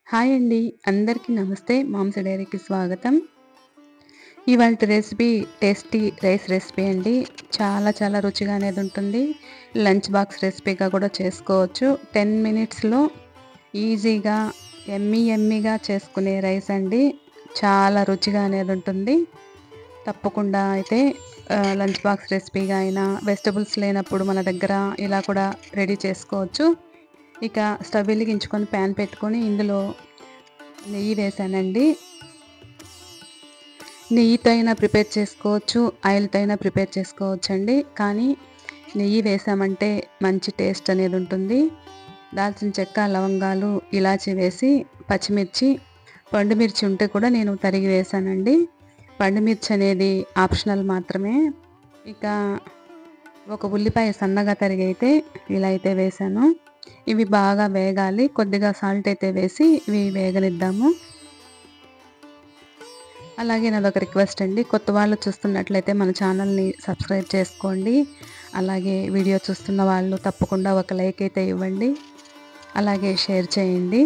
hi అండి అందరికీ నమస్తే మాంస డైరీకి స్వాగతం ఇవాళ రెసిపీ టేస్టీ రైస్ రెసిపీ అండి చాలా చాలా రుచిగా అనేది ఉంటుంది లంచ్ బాక్స్ రెసిపీగా కూడా చేసుకోవచ్చు టెన్ మినిట్స్లో ఈజీగా ఎమ్మీ ఎమ్మీగా చేసుకునే రైస్ అండి చాలా రుచిగా అనేది ఉంటుంది తప్పకుండా అయితే ఆ, లంచ్ బాక్స్ రెసిపీగా అయినా వెజిటబుల్స్ లేనప్పుడు మన దగ్గర ఇలా కూడా రెడీ చేసుకోవచ్చు ఇక స్టవ్ వెలిగించుకొని ప్యాన్ పెట్టుకొని ఇందులో నెయ్యి వేసానండి నెయ్యితో అయినా ప్రిపేర్ చేసుకోవచ్చు ఆయిల్తో అయినా ప్రిపేర్ చేసుకోవచ్చు అండి కానీ నెయ్యి వేసామంటే మంచి టేస్ట్ అనేది ఉంటుంది దాల్చిన చెక్క లవంగాలు ఇలాచి వేసి పచ్చిమిర్చి పండుమిర్చి ఉంటే కూడా నేను తరిగి వేసానండి పండుమిర్చి అనేది ఆప్షనల్ మాత్రమే ఇక ఒక ఉల్లిపాయ సన్నగా తరిగి అయితే ఇలా అయితే వేసాను ఇవి బాగా వేగాలి కొద్దిగా సాల్ట్ అయితే వేసి ఇవి వేగనిద్దాము అలాగే నాది ఒక రిక్వెస్ట్ అండి కొత్త వాళ్ళు చూస్తున్నట్లయితే మన ఛానల్ని సబ్స్క్రైబ్ చేసుకోండి అలాగే వీడియో చూస్తున్న వాళ్ళు తప్పకుండా ఒక లైక్ అయితే ఇవ్వండి అలాగే షేర్ చేయండి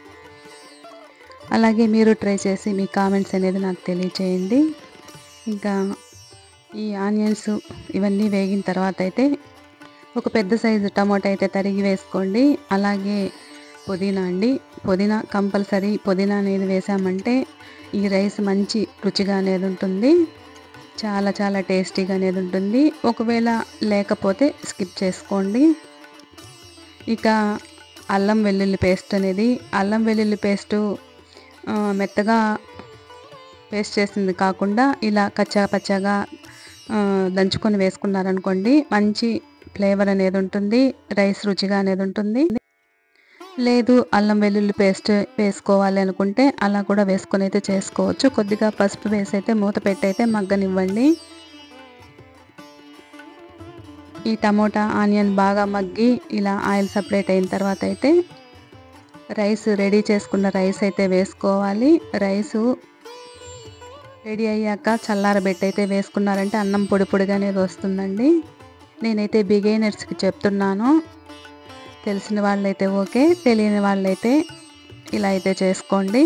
అలాగే మీరు ట్రై చేసి మీ కామెంట్స్ అనేది నాకు తెలియచేయండి ఇంకా ఈ ఆనియన్స్ ఇవన్నీ వేగిన తర్వాత అయితే ఒక పెద్ద సైజు టమాటా అయితే తరిగి వేసుకోండి అలాగే పుదీనా అండి పుదీనా కంపల్సరీ పుదీనా అనేది వేసామంటే ఈ రైస్ మంచి రుచిగా అనేది ఉంటుంది చాలా చాలా టేస్టీగా అనేది ఉంటుంది ఒకవేళ లేకపోతే స్కిప్ చేసుకోండి ఇక అల్లం వెల్లుల్లి పేస్ట్ అనేది అల్లం వెల్లుల్లి పేస్టు ఆ, మెత్తగా పేస్ట్ చేసింది కాకుండా ఇలా కచ్చా పచ్చగా ఆ, దంచుకొని వేసుకున్నారనుకోండి మంచి ఫ్లేవర్ అనేది ఉంటుంది రైస్ రుచిగా అనేది ఉంటుంది లేదు అల్లం వెల్లుల్లి పేస్ట్ వేసుకోవాలి అనుకుంటే అలా కూడా వేసుకొని అయితే చేసుకోవచ్చు కొద్దిగా పసుపు వేసి అయితే మూత పెట్టి అయితే మగ్గనివ్వండి ఈ టమోటా ఆనియన్ బాగా మగ్గి ఇలా ఆయిల్ సపరేట్ అయిన తర్వాత అయితే రైస్ రెడీ చేసుకున్న రైస్ అయితే వేసుకోవాలి రైసు రెడీ అయ్యాక చల్లారబెట్టి అయితే వేసుకున్నారంటే అన్నం పొడి పొడిగా అనేది వస్తుందండి నేనైతే బిగైనర్స్కి చెప్తున్నాను తెలిసిన వాళ్ళైతే ఓకే తెలియని వాళ్ళైతే ఇలా అయితే చేసుకోండి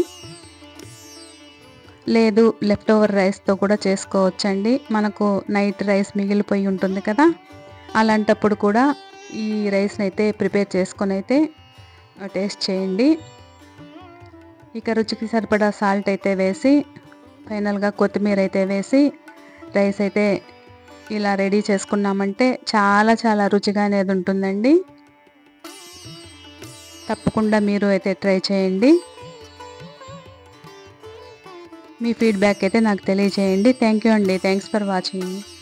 లేదు లెఫ్ట్ ఓవర్ రైస్తో కూడా చేసుకోవచ్చండి మనకు నైట్ రైస్ మిగిలిపోయి ఉంటుంది కదా అలాంటప్పుడు కూడా ఈ రైస్ని అయితే ప్రిపేర్ చేసుకొని అయితే టేస్ట్ చేయండి ఇక రుచికి సరిపడా సాల్ట్ అయితే వేసి ఫైనల్గా కొత్తిమీర అయితే వేసి రైస్ అయితే ఇలా రెడీ చేసుకున్నామంటే చాలా చాలా రుచిగా అనేది ఉంటుందండి తప్పకుండా మీరు అయితే ట్రై చేయండి మీ ఫీడ్బ్యాక్ అయితే నాకు తెలియజేయండి థ్యాంక్ యూ అండి థ్యాంక్స్ ఫర్ వాచింగ్